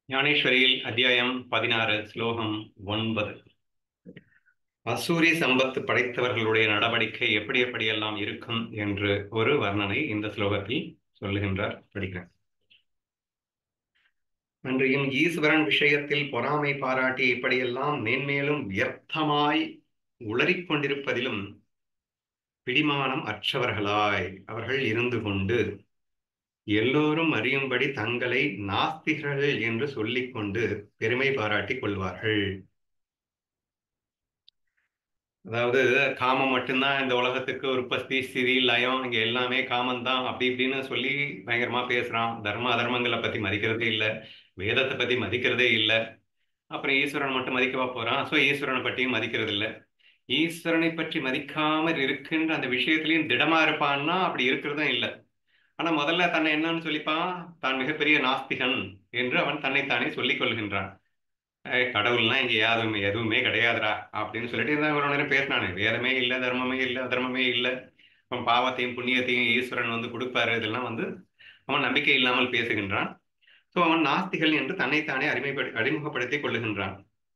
ஞானேஸ்வரியில் அத்தியாயம் பதினாறு ஸ்லோகம் ஒன்பது அசூரி சம்பத்து படைத்தவர்களுடைய நடவடிக்கை எப்படி எப்படியெல்லாம் இருக்கும் என்று ஒரு வர்ணனை இந்த ஸ்லோகத்தில் சொல்லுகின்றார் படிக்கிறேன் அன்றையும் ஈஸ்வரன் விஷயத்தில் பொறாமை பாராட்டி இப்படியெல்லாம் மேன்மேலும் வியர்த்தமாய் உளறிக் கொண்டிருப்பதிலும் பிடிமானம் அற்றவர்களாய் அவர்கள் இருந்து கொண்டு எல்லோரும் அறியும்படி தங்களை நாஸ்திகர்கள் என்று சொல்லிக்கொண்டு பெருமை பாராட்டிக் கொள்வார்கள் அதாவது காமம் மட்டும்தான் இந்த உலகத்துக்கு உற்பத்தி ஸ்திதி லயம் இங்க எல்லாமே காமம் தான் அப்படி இப்படின்னு சொல்லி பயங்கரமா பேசுறான் தர்ம அதர்மங்களை பத்தி மதிக்கிறதே இல்லை வேதத்தை பத்தி மதிக்கிறதே இல்லை அப்புறம் ஈஸ்வரன் மட்டும் மதிக்கவா போறான் ஸோ ஈஸ்வரனை பற்றியும் மதிக்கிறது இல்லை ஈஸ்வரனை பற்றி மதிக்காமல் இருக்கின்ற அந்த விஷயத்திலையும் திடமா இருப்பான்னா அப்படி இருக்கிறதும் இல்லை ஆனா முதல்ல தன்னை என்னன்னு சொல்லிப்பான் தான் மிகப்பெரிய நாஸ்திகன் என்று அவன் தன்னைத்தானே சொல்லிக் கொள்கின்றான் கடவுள்னா இங்க யாருமே எதுவுமே கிடையாதுடா அப்படின்னு சொல்லிட்டு தான் இவ்வளவு நேரம் பேசினானே வேதமே இல்லை தர்மமே இல்லை அதர்மமே இல்லை அவன் பாவத்தையும் புண்ணியத்தையும் ஈஸ்வரன் வந்து கொடுப்பாரு இதெல்லாம் வந்து அவன் நம்பிக்கை இல்லாமல் பேசுகின்றான் ஸோ அவன் நாஸ்திகள் என்று தன்னைத்தானே அறிமுகப்படு அறிமுகப்படுத்திக் கொள்ளுகின்றான்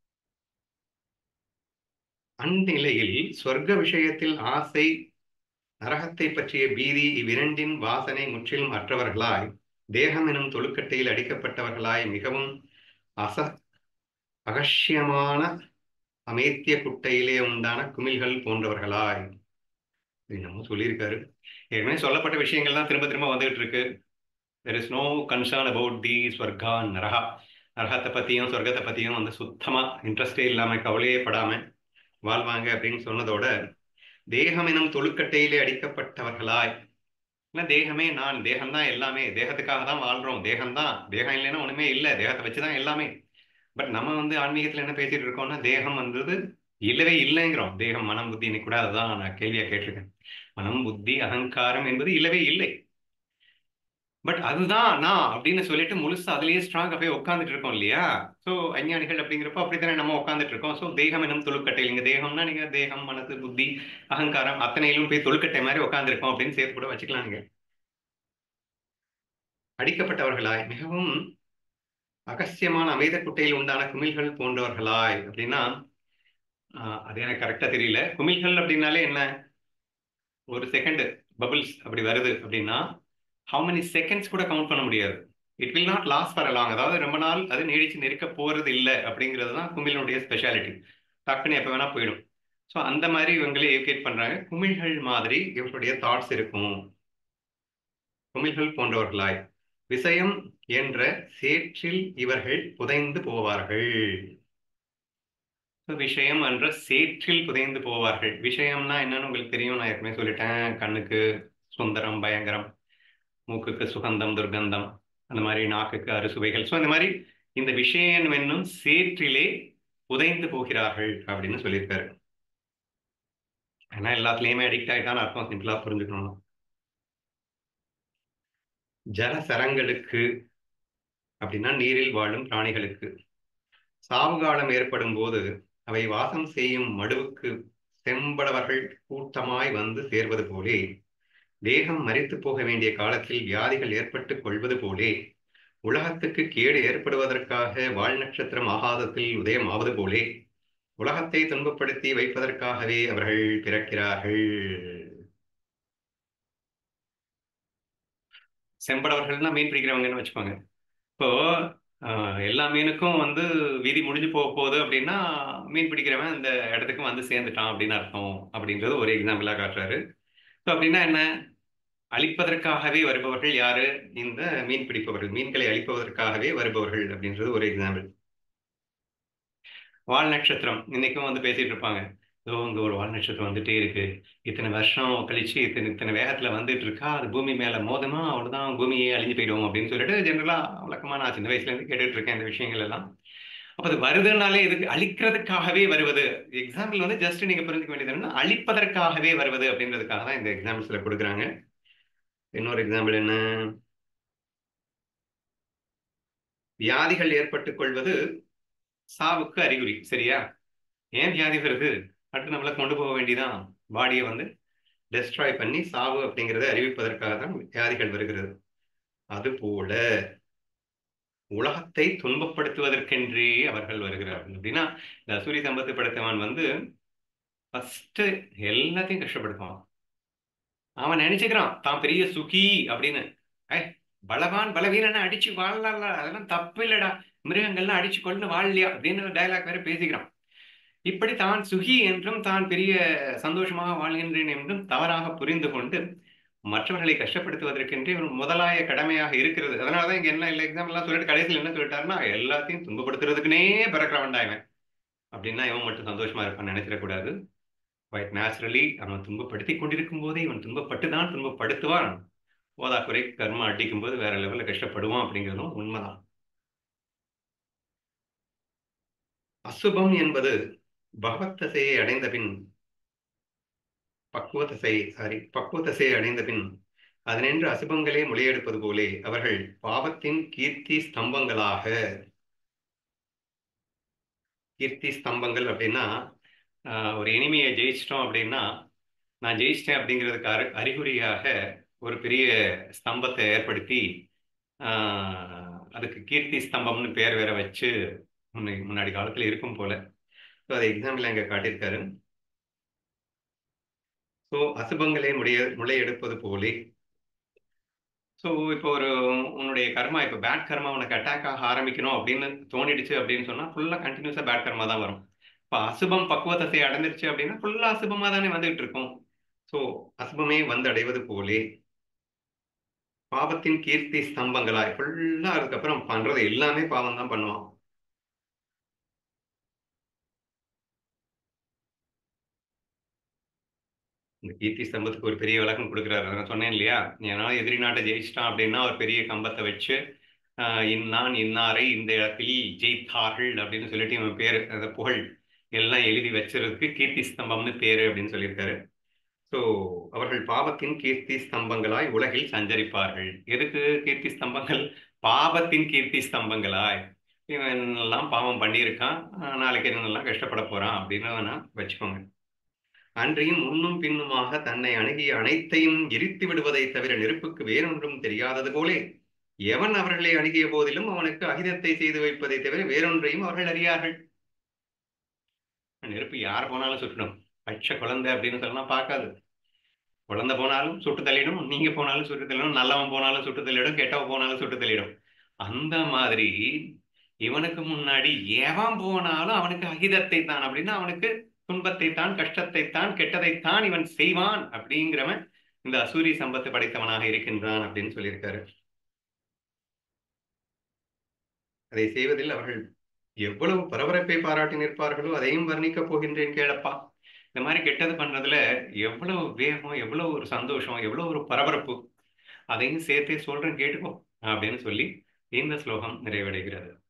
அந்நிலையில் சொர்க்க விஷயத்தில் ஆசை நரகத்தை பற்றிய பீதி இவ்விரண்டின் வாசனை முற்றிலும் அற்றவர்களாய் தேகம் எனும் தொழுக்கட்டையில் அடிக்கப்பட்டவர்களாய் மிகவும் அச அகஷ்யமான அமேத்திய குட்டையிலே உண்டான குமிழ்கள் போன்றவர்களாய் நம்ம சொல்லியிருக்காரு ஏற்கனவே சொல்லப்பட்ட விஷயங்கள் தான் திரும்ப திரும்ப வந்துகிட்டு இருக்கு there is no concern about the ஸ்வர்கா நரகா நரகத்தை பற்றியும் சொர்க்கத்தை பற்றியும் வந்து சுத்தமாக இன்ட்ரெஸ்டே இல்லாமல் கவலையே படாமல் வாழ்வாங்க அப்படின்னு சொன்னதோட தேகம் எனும் தொழுக்கட்டையிலே அடிக்கப்பட்டவர்களாய் இல்லை தேகமே நான் தேகம்தான் எல்லாமே தேகத்துக்காக தான் வாழ்றோம் தேகம்தான் தேகம் இல்லைன்னா ஒண்ணுமே இல்லை தேகத்தை வச்சுதான் எல்லாமே பட் நம்ம வந்து ஆன்மீகத்துல என்ன பேசிட்டு இருக்கோம்னா தேகம் வந்தது இல்லவே இல்லைங்கிறோம் தேகம் மனம் புத்தி இன்னைக்கு கூட அதுதான் நான் கேள்வியா கேட்டிருக்கேன் மனம் புத்தி அகங்காரம் என்பது இல்லவே இல்லை பட் அதுதான் நான் அப்படின்னு சொல்லிட்டு முழுசா அதுலயே ஸ்ட்ராங்கா போய் உட்காந்துட்டு இருக்கோம் இல்லையா ஸோ அஞ்ஞானிகள் அப்படிங்கிறப்ப அப்படித்தானே நம்ம உட்காந்துட்டு இருக்கோம் ஸோ தேகம் எனும் தொழுக்கட்டை இல்லைங்க தேகம்னா நீங்க தேகம் மனசு புத்தி அகங்காரம் அத்தனையிலும் போய் தொழுக்கட்டை மாதிரி உட்காந்துருக்கோம் அப்படின்னு சேர்த்து கூட வச்சுக்கலாம் நீங்க அடிக்கப்பட்டவர்களாய் மிகவும் அகசியமான அமைத குட்டையில் உண்டான குமிழ்கள் போன்றவர்களாய் அப்படின்னா அது எனக்கு கரெக்டா தெரியல குமிழ்கள் அப்படின்னாலே என்ன ஒரு செகண்ட் பபிள்ஸ் அப்படி வருது அப்படின்னா ஹவு மெனி செகண்ட்ஸ் கூட கவுண்ட் பண்ண முடியாது it will not last for long அதாவது ரொம்ப நாள் அது நீடிச்சு நிற்க போறது இல்லை அப்படிங்கிறது தான் குமிழினுடைய ஸ்பெஷாலிட்டி டக்குன்னு எப்போ வேணா போயிடும் ஸோ அந்த மாதிரி இவங்களே எஜுகேட் பண்றாங்க குமிழ்கள் மாதிரி இவர்களுடைய தாட்ஸ் இருக்கும் குமிழ்கள் போன்றவர்களாய் விஷயம் என்ற சேற்றில் இவர்கள் புதைந்து போவார்கள் விஷயம் என்ற சேற்றில் புதைந்து போவார்கள் விஷயம்னா என்னன்னு உங்களுக்கு தெரியும் நான் ஏற்கனவே சொல்லிட்டேன் கண்ணுக்கு சுந்தரம் பயங்கரம் மூக்குக்கு சுகந்தம் துர்கந்தம் அந்த மாதிரி நாக்குக்கு அறுசுவைகள் ஸோ இந்த மாதிரி இந்த விஷயம் என்னும் சேற்றிலே புதைந்து போகிறார்கள் அப்படின்னு சொல்லியிருக்காரு ஏன்னா எல்லாத்துலேயுமே அடிக்ட் ஆகிட்டான்னு அர்த்தம் சிம்பிளா புரிஞ்சுக்கணும் ஜலசரங்களுக்கு அப்படின்னா நீரில் வாழும் பிராணிகளுக்கு சாவுகாலம் ஏற்படும் போது அவை வாசம் செய்யும் மடுவுக்கு செம்படவர்கள் கூட்டமாய் வந்து சேர்வது போலே தேகம் மறித்து போக வேண்டிய காலத்தில் வியாதிகள் ஏற்பட்டு கொள்வது போலே உலகத்துக்கு கேடு ஏற்படுவதற்காக வாழ் நட்சத்திரம் ஆகாதத்தில் உதயம் ஆவது போலே உலகத்தை துன்பப்படுத்தி வைப்பதற்காகவே அவர்கள் பிறக்கிறார்கள் செம்படவர்கள்னா மீன் பிடிக்கிறவங்கன்னு வச்சுக்கோங்க இப்போ எல்லா மீனுக்கும் வந்து விதி முடிஞ்சு போக போகுது அப்படின்னா மீன் பிடிக்கிறவன் இந்த இடத்துக்கு வந்து சேர்ந்துட்டான் அப்படின்னு அர்த்தம் அப்படின்றது ஒரு எக்ஸாம்பிளா காட்டுறாரு ஸோ அப்படின்னா என்ன அழிப்பதற்காகவே வருபவர்கள் யாரு இந்த மீன் பிடிப்பவர்கள் மீன்களை அழிப்பதற்காகவே வருபவர்கள் அப்படின்றது ஒரு எக்ஸாம்பிள் வால் நட்சத்திரம் இன்னைக்கும் வந்து பேசிட்டு இருப்பாங்க இதோ இங்க ஒரு வால் நட்சத்திரம் வந்துட்டே இருக்கு இத்தனை வருஷம் கழிச்சு இத்தனை இத்தனை வேகத்துல வந்துட்டு இருக்கா அது பூமி மேல மோதமா அவ்வளவுதான் பூமியே அழிஞ்சு போயிடும் அப்படின்னு சொல்லிட்டு ஜென்ரலா வழக்கமா நான் சின்ன வயசுல இருந்து கேட்டுட்டு இருக்கேன் இந்த விஷயங்கள் எல்லாம் அப்ப அது வருதுனாலே இதுக்கு அழிக்கிறதுக்காகவே வருவது எக்ஸாம்பிள் வந்து ஜஸ்ட் நீங்க புரிஞ்சுக்க வேண்டியது என்னன்னா அழிப்பதற்காகவே வருவது அப்படின்றதுக்காக தான் இந்த எக்ஸாம்பிள்ஸ்ல கொடுக்குறாங்க இன்னொரு எக்ஸாம்பிள் என்ன வியாதிகள் ஏற்பட்டுக் கொள்வது சாவுக்கு அறிகுறி சரியா ஏன் வியாதி வருது அடுத்து நம்மளை கொண்டு போக வேண்டியதான் பாடியை வந்து டெஸ்ட்ராய் பண்ணி சாவு அப்படிங்கிறத அறிவிப்பதற்காக தான் வியாதிகள் வருகிறது அதுபோல உலகத்தை துன்பப்படுத்துவதற்கென்றே அவர்கள் வருகிறார்கள் அப்படின்னா இந்த அசூரி சம்பத்து படைத்தவன் வந்து ஃபர்ஸ்ட் எல்லாத்தையும் கஷ்டப்படுத்துவான் அவன் நினைச்சுக்கிறான் தான் பெரிய சுகி அப்படின்னு ஏய் பலவான் பலவீனனை அடிச்சு வாழல அதெல்லாம் தப்பு இல்லடா மிருகங்கள்லாம் அடிச்சு கொண்டு வாழலையா அப்படின்னு டயலாக் வேற பேசிக்கிறான் இப்படி தான் சுகி என்றும் தான் பெரிய சந்தோஷமாக வாழ்கின்றேன் என்றும் தவறாக புரிந்து கொண்டு மற்றவர்களை கஷ்டப்படுத்துவதற்கென்றே ஒரு முதலாய கடமையாக இருக்கிறது அதனாலதான் இங்க என்ன இல்லை எக்ஸாம்பிள் எல்லாம் சொல்லிட்டு கடைசியில் என்ன சொல்லிட்டாருன்னா எல்லாத்தையும் துன்பப்படுத்துறதுக்குனே பிறக்கிறவன்டா இவன் அப்படின்னா இவன் மட்டும் சந்தோஷமா இருப்பான்னு நினைச்சிடக்கூடாது குவைட் நேச்சுரலி அவன் துன்பப்படுத்தி கொண்டிருக்கும் போதே இவன் துன்பப்பட்டு தான் துன்பப்படுத்துவான் போதாக்குறை கர்மா அடிக்கும் போது வேற லெவல்ல கஷ்டப்படுவான் அப்படிங்கிறதும் உண்மைதான் அசுபம் என்பது பகவத் தசையை அடைந்த பின் பக்குவ தசை சாரி பக்குவ தசையை அடைந்த பின் அதனின்று அசுபங்களே முளையெடுப்பது போலே அவர்கள் பாவத்தின் கீர்த்தி ஸ்தம்பங்களாக கீர்த்தி ஸ்தம்பங்கள் அப்படின்னா ஆஹ், ஒரு இனிமையை ஜெயிச்சிட்டோம் அப்படின்னா நான் ஜெயிச்சிட்டேன் அப்படிங்கிறதுக்கு அறி அறிகுறியாக ஒரு பெரிய ஸ்தம்பத்தை ஏற்படுத்தி ஆஹ், அதுக்கு கீர்த்தி ஸ்தம்பம்னு பேர் வேற வச்சு முன்னை முன்னாடி காலத்துல இருக்கும் போல ஸோ அதை எக்ஸாம்பிள் அங்கே காட்டியிருக்காரு ஸோ அசுபங்களே முடைய முளையெடுப்பது போலே ஸோ இப்போ ஒரு உன்னுடைய கர்மா இப்போ பேட் கர்மா உனக்கு அட்டாக் ஆக ஆரம்பிக்கணும் அப்படின்னு தோணிடுச்சு அப்படின்னு சொன்னா ஃபுல்லாக கண்டினியூஸாக பேட் கர்மா தான் வரும் இப்போ அசுபம் பக்குவத்தை அடைஞ்சிருச்சு அப்படின்னா ஃபுல்லாக அசுபமாக தானே வந்துகிட்டு இருக்கும் ஸோ அசுபமே வந்து அடைவது போலே பாவத்தின் கீர்த்தி ஸ்தம்பங்களாய் ஃபுல்லாக அதுக்கப்புறம் பண்றது எல்லாமே பாவம் தான் பண்ணுவான் இந்த கீர்த்தி ஸ்தம்பத்துக்கு ஒரு பெரிய விளக்கம் கொடுக்குறாரு அதை நான் சொன்னேன் இல்லையா ஏன்னா எதிரி நாட்டை ஜெயிச்சிட்டான் அப்படின்னா ஒரு பெரிய கம்பத்தை வச்சு ஆஹ், இன்னான் இன்னாரை இந்த இடத்தில் ஜெயித்தார்கள் அப்படின்னு சொல்லிட்டு இவன் பேர் அந்த புகழ் எல்லாம் எழுதி வச்சிருக்கிறதுக்கு கீர்த்தி ஸ்தம்பம்னு பேரு அப்படின்னு சொல்லியிருக்காரு ஸோ அவர்கள் பாவத்தின் கீர்த்தி ஸ்தம்பங்களாய் உலகில் சஞ்சரிப்பார்கள் எதுக்கு கீர்த்தி ஸ்தம்பங்கள் பாவத்தின் கீர்த்தி ஸ்தம்பங்களாய் இவன் எல்லாம் பாவம் பண்ணியிருக்கான் ஆஹ், நாளைக்கு என்னெல்லாம் கஷ்டப்பட போறான் அப்படின்னு வேணா வச்சுக்கோங்க அன்றியும் முன்னும் பின்னுமாக தன்னை அணுகிய அனைத்தையும் எரித்து விடுவதை தவிர நெருப்புக்கு வேறொன்றும் தெரியாதது போலே எவன் அவர்களை அணுகிய போதிலும் அவனுக்கு அகிதத்தை செய்து வைப்பதை தவிர வேறொன்றையும் அவர்கள் அறியார்கள் நெருப்பு யார் போனாலும் சுட்டணும் பச்சை குழந்தை அப்படின்னு சொன்னா பார்க்காது குழந்தை போனாலும் சுட்டு தள்ளிடும் நீங்க போனாலும் சுட்டு தள்ளிடும் நல்லவன் போனாலும் சுட்டு தள்ளிடும் கெட்டவன் போனாலும் சுட்டு தள்ளிடும் அந்த மாதிரி இவனுக்கு முன்னாடி எவன் போனாலும் அவனுக்கு அகிதத்தை தான் அப்படின்னா அவனுக்கு துன்பத்தை தான் கஷ்டத்தை தான் கெட்டதை தான் இவன் செய்வான் அப்படிங்கிறவன் இந்த அசூரி சம்பத்து படைத்தவனாக இருக்கின்றான் அப்படின்னு சொல்லியிருக்காரு அதை செய்வதில் அவர்கள் எவ்வளவு பரபரப்பை பாராட்டி நிற்பார்களோ அதையும் வர்ணிக்கப் போகின்றேன் கேளப்பா இந்த மாதிரி கெட்டது பண்றதுல எவ்வளவு வேகம் எவ்வளவு ஒரு சந்தோஷம் எவ்வளவு ஒரு பரபரப்பு அதையும் சேர்த்தே சொல்றேன் கேட்டுக்கோ அப்படின்னு சொல்லி இந்த ஸ்லோகம் நிறைவடைகிறது